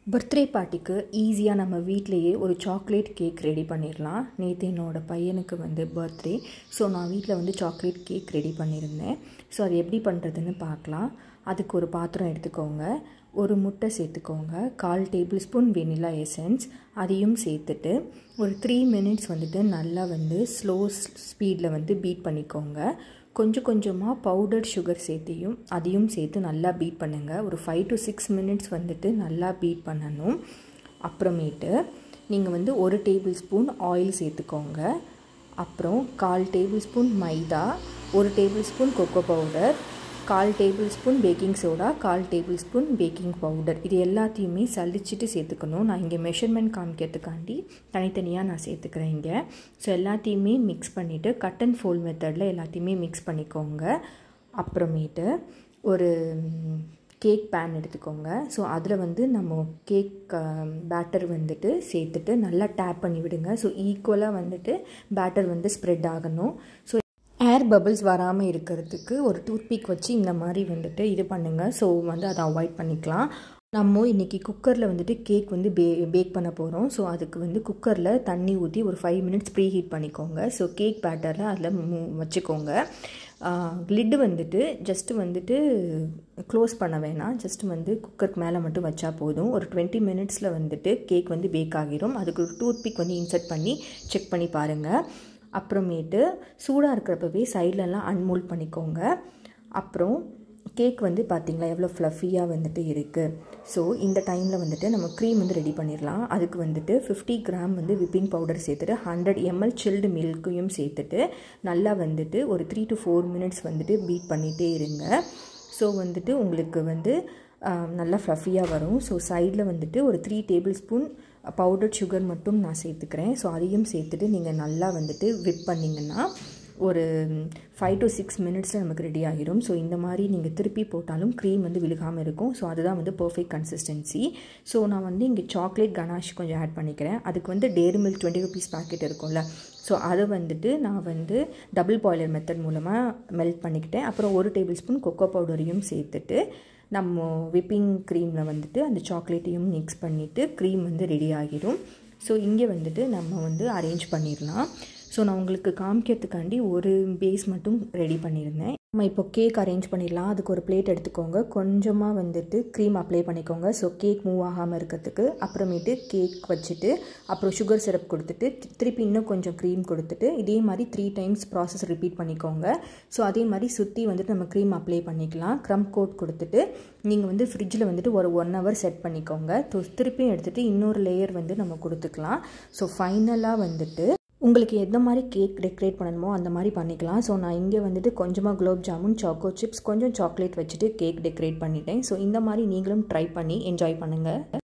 birthday பார்ட்டிக்கு ஈஸியாக நம்ம வீட்டிலையே ஒரு சாக்லேட் கேக் ரெடி பண்ணிடலாம் நேற்று என்னோட பையனுக்கு வந்து பர்த்டே ஸோ நான் வீட்டில் வந்து சாக்லேட் கேக் ரெடி பண்ணியிருந்தேன் ஸோ அது எப்படி பண்ணுறதுன்னு பார்க்கலாம் அதுக்கு ஒரு பாத்திரம் எடுத்துக்கோங்க ஒரு முட்டை சேர்த்துக்கோங்க கால் டேபிள் ஸ்பூன் வெனிலா எசன்ஸ் அதையும் சேர்த்துட்டு ஒரு த்ரீ மினிட்ஸ் வந்துட்டு நல்லா வந்து ஸ்லோ ஸ்பீடில் வந்து பீட் பண்ணிக்கோங்க கொஞ்சம் கொஞ்சமாக பவுடர் சுகர் சேர்த்தியும் அதையும் சேர்த்து நல்லா பீட் பண்ணுங்கள் ஒரு ஃபைவ் டு சிக்ஸ் மினிட்ஸ் வந்துட்டு நல்லா பீட் பண்ணணும் அப்புறமேட்டு நீங்கள் வந்து ஒரு டேபிள் ஸ்பூன் ஆயில் சேர்த்துக்கோங்க அப்புறம் கால் டேபிள் ஸ்பூன் மைதா ஒரு டேபிள் ஸ்பூன் கொக்கோ பவுடர் கால் டேபிள் ஸ்பூன் பேக்கிங் சோடா கால் டேபிள் ஸ்பூன் பேக்கிங் பவுடர் இது எல்லாத்தையுமே சலிச்சிட்டு சேர்த்துக்கணும் நான் இங்கே மெஷர்மெண்ட் காமிக்கிறதுக்காண்டி தனித்தனியாக நான் சேர்த்துக்கிறேன் இங்கே ஸோ எல்லாத்தையுமே மிக்ஸ் பண்ணிவிட்டு கட் அண்ட் ஃபோல் மெத்தடில் எல்லாத்தையுமே மிக்ஸ் பண்ணிக்கோங்க அப்புறமேட்டு ஒரு கேக் பேன் எடுத்துக்கோங்க ஸோ அதில் வந்து நம்ம கேக் பேட்டர் வந்துட்டு சேர்த்துட்டு நல்லா டேப் பண்ணி விடுங்க ஸோ ஈக்குவலாக வந்துட்டு பேட்டர் வந்து ஸ்ப்ரெட் ஆகணும் ஸோ ஏர் பபிள்ஸ் வராமல் இருக்கிறதுக்கு ஒரு டூத்பிக் வச்சு இந்த மாதிரி வந்துட்டு இது பண்ணுங்கள் ஸோ வந்து அதை அவாய்ட் பண்ணிக்கலாம் நம்ம இன்றைக்கி குக்கரில் வந்துட்டு கேக் வந்து பே பேக் பண்ண போகிறோம் ஸோ அதுக்கு வந்து குக்கரில் தண்ணி ஊற்றி ஒரு ஃபைவ் மினிட்ஸ் ப்ரீ ஹீட் பண்ணிக்கோங்க ஸோ கேக் பேட்டரில் அதில் மூ வச்சுக்கோங்க லிட்டு வந்துட்டு ஜஸ்ட்டு வந்துட்டு க்ளோஸ் பண்ண வேணாம் ஜஸ்ட் வந்து குக்கருக்கு மேலே மட்டும் வச்சா போதும் ஒரு டுவெண்ட்டி மினிட்ஸில் வந்துட்டு கேக் வந்து பேக் ஆகிரும் அதுக்கு ஒரு டூத்பிக் வந்து இன்சர்ட் பண்ணி செக் பண்ணி பாருங்கள் அப்புறமேட்டு சூடாக இருக்கிறப்பவே சைட்லலாம் அன்மோல்ட் பண்ணிக்கோங்க அப்புறம் கேக் வந்து பார்த்திங்களா எவ்வளோ ஃப்ளஃபியாக வந்துட்டு இருக்குது ஸோ இந்த டைமில் வந்துட்டு நம்ம க்ரீம் வந்து ரெடி பண்ணிடலாம் அதுக்கு வந்துட்டு ஃபிஃப்டி கிராம் வந்து விப்பிங் பவுடர் சேர்த்துட்டு ஹண்ட்ரட் எம்எல் சில்டு மில்க்கையும் சேர்த்துட்டு நல்லா வந்துட்டு ஒரு த்ரீ டு ஃபோர் மினிட்ஸ் வந்துட்டு பீட் பண்ணிகிட்டே இருங்க ஸோ வந்துட்டு உங்களுக்கு வந்து நல்லா ஃப்ளஃபியாக வரும் ஸோ சைடில் வந்துட்டு ஒரு three tablespoon powder sugar மட்டும் நான் சேர்த்துக்கிறேன் ஸோ அதையும் சேர்த்துட்டு நீங்கள் நல்லா வந்துட்டு விப் பண்ணிங்கன்னா ஒரு ஃபைவ் டு சிக்ஸ் மினிட்ஸில் நமக்கு ரெடி ஆகிடும் ஸோ இந்த மாதிரி நீங்கள் திருப்பி போட்டாலும் க்ரீம் வந்து விழுகாமல் இருக்கும் ஸோ அதுதான் வந்து பர்ஃபெக்ட் கன்சிஸ்டன்சி ஸோ நான் வந்து இங்கே சாக்லேட் கனாஷ் கொஞ்சம் ஆட் பண்ணிக்கிறேன் அதுக்கு வந்து Dairy Milk twenty rupees packet இருக்கும்ல ஸோ அதை வந்துட்டு நான் வந்து டபுள் பாய்லர் மெத்தட் மூலமாக மெல்ட் பண்ணிக்கிட்டேன் அப்புறம் ஒரு டேபிள் ஸ்பூன் கொக்கோ பவுடரையும் சேர்த்துட்டு நம்ம விப்பிங் க்ரீமில் வந்துட்டு அந்த சாக்லேட்டையும் மிக்ஸ் பண்ணிவிட்டு க்ரீம் வந்து ரெடி ஆகிடும் ஸோ இங்கே வந்துட்டு நம்ம வந்து அரேஞ்ச் பண்ணிடலாம் ஸோ நான் உங்களுக்கு காமிக்கிறதுக்காண்டி ஒரு பேஸ் மட்டும் ரெடி பண்ணியிருந்தேன் நம்ம இப்போ கேக் அரேஞ்ச் பண்ணிடலாம் அதுக்கு ஒரு பிளேட் எடுத்துக்கோங்க கொஞ்சமாக வந்துட்டு க்ரீம் அப்ளை பண்ணிக்கோங்க ஸோ கேக் மூவ் ஆகாமல் இருக்கிறதுக்கு அப்புறமேட்டு கேக் வச்சுட்டு அப்புறம் சுகர் சிரப் கொடுத்துட்டு திருப்பி இன்னும் கொஞ்சம் க்ரீம் கொடுத்துட்டு இதே மாதிரி த்ரீ டைம்ஸ் ப்ராசஸ் ரிப்பீட் பண்ணிக்கோங்க ஸோ அதே மாதிரி சுற்றி வந்துட்டு நம்ம க்ரீம் அப்ளை பண்ணிக்கலாம் க்ரம் கோட் கொடுத்துட்டு நீங்கள் வந்து ஃப்ரிட்ஜில் வந்துட்டு ஒரு ஒன் ஹவர் செட் பண்ணிக்கோங்க திருப்பியும் எடுத்துகிட்டு இன்னொரு லேயர் வந்து நம்ம கொடுத்துக்கலாம் ஸோ ஃபைனலாக வந்துட்டு உங்களுக்கு எந்த மாதிரி கேக் டெக்கரேட் பண்ணணுமோ அந்த மாதிரி பண்ணிக்கலாம் ஸோ நான் இங்கே வந்துட்டு கொஞ்சமாக குலோப் ஜாமுன் சாக்கோ சிப்ஸ் கொஞ்சம் சாக்லேட் வச்சுட்டு கேக் டெக்கரேட் பண்ணிட்டேன் ஸோ இந்த மாதிரி நீங்களும் ட்ரை பண்ணி என்ஜாய் பண்ணுங்கள்